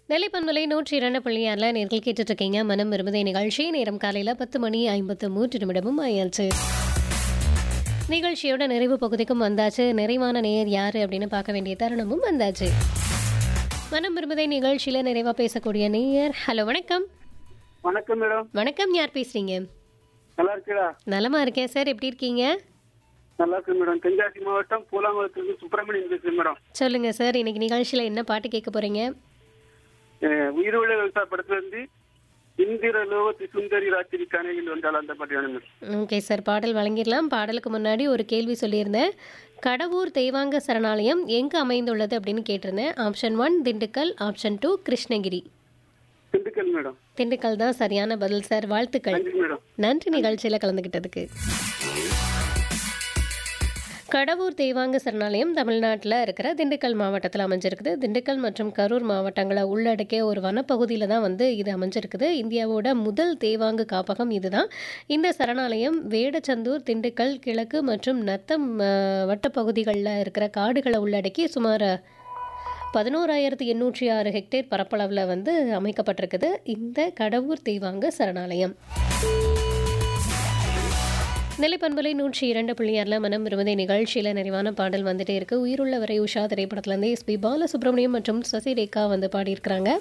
நெல்லை பண்பலை நூற்றி இரண்டு புள்ளியாரில் நேர்கள் கேட்டுட்டு இருக்கீங்க மனம் விரும்புதை நிகழ்ச்சி நேரம் காலையில் பத்து மணி ஐம்பத்து மூன்று நிமிடமும் ஆயாச்சு நிகழ்ச்சியோட நிறைவு பகுதிக்கும் வந்தாச்சு நிறைவான நேர் யார் அப்படின்னு பார்க்க வேண்டிய தருணமும் வந்தாச்சு மனம் விரும்புதை நிகழ்ச்சியில் நிறைவாக பேசக்கூடிய நேயர் ஹலோ வணக்கம் வணக்கம் மேடம் வணக்கம் யார் பேசுறீங்க நல்லா இருக்கீடா நலமா இருக்கேன் சார் எப்படி இருக்கீங்க நல்லா இருக்கு மேடம் தென்காசி மாவட்டம் பூலாங்குளத்துக்கு சுப்பிரமணியன் பேசுறேன் மேடம் சொல்லுங்க சார் இன்னைக்கு நிகழ்ச்சியில் என்ன பாட்டு கேட்க போறீங்க அஹ் உயிரோட விவசாய படத்துல இருந்து இந்திர லோகத்து சுந்தரி ராத்திரி கனையில் வந்தால் அந்த பாட்டு வேணும் மேடம் ஓகே சார் பாடல் வழங்கிடலாம் பாடலுக்கு முன்னாடி ஒரு கேள்வி சொல்லியிருந்தேன் கடவுர் தெய்வாங்க சரணாலயம் எங்கு அமைந்துள்ளது அப்படின்னு கேட்டிருந்தேன் option one Dindigul option two Krishnagiri Dindigul madam Dindigul தான் சரியான பதில் சார் வாழ்த்துக்கள் நன்றி மேடம் நன்றி நிகழ்ச்சியில் கலந்துக்கிட்டதுக்கு கடவுர் தெய்வாங்க சரணாலயம் தமிழ்நாட்டில் இருக்கிற திண்டுக்கல் மாவட்டத்தில் அமைஞ்சிருக்குது திண்டுக்கல் மற்றும் கரூர் மாவட்டங்களை உள்ளடக்கிய ஒரு வனப்பகுதியில் தான் வந்து இது அமைஞ்சிருக்குது இந்தியாவோட முதல் தேவாங்கு காப்பகம் இதுதான் இந்த சரணாலயம் வேடச்சந்தூர் திண்டுக்கல் கிழக்கு மற்றும் நத்தம் அஹ், வட்டப்பகுதிகளில் இருக்கிற காடுகளை உள்ளடக்கி சுமார் பதினோராயிரத்து எண்ணூற்றி ஆறு ஹெக்டேர் பரப்பளவில் வந்து அமைக்கப்பட்டிருக்குது இந்த கடவுர் தெய்வாங்க சரணாலயம் நிலைப்பண்பலை நூற்றி இரண்டு புள்ளியாரில் மனம் விரும்பதை நிகழ்ச்சியில் நிறைவான பாடல் வந்துட்டே இருக்கு உயிருள்ள வரை உஷா திரைப்படத்துலேருந்து எஸ்பி பாலசுப்ரமணியம் மற்றும் சசிரேகா வந்து பாடியிருக்கிறாங்க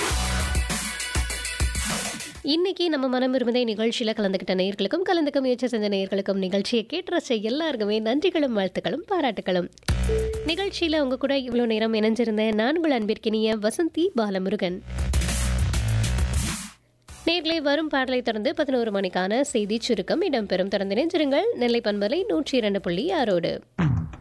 இன்னைக்கு நம்ம மனம் விரும்பதை நிகழ்ச்சியில் கலந்துக்கிட்ட நேயர்களுக்கும் கலந்துக்க முயற்சி செஞ்ச நேயர்களுக்கும் நிகழ்ச்சியை கேட்டு ரசிச்ச எல்லாருக்குமே நன்றிகளும் வாழ்த்துக்களும் பாராட்டுகளும் நிகழ்ச்சியில் உங்க கூட இவ்வளோ நேரம் இணைஞ்சிருந்தேன் நான் உங்கள் அன்பிற்கினிய வசந்தி பாலமுருகன் நேர்களை வரும் பாடலை தொடர்ந்து பதினோரு மணிக்கான செய்தி சுருக்கம் இடம்பெறும் தொடர்ந்து இணைஞ்சிருங்கள் நெல்லை பண்பலை நூற்றி இரண்டு புள்ளி ஆறோடு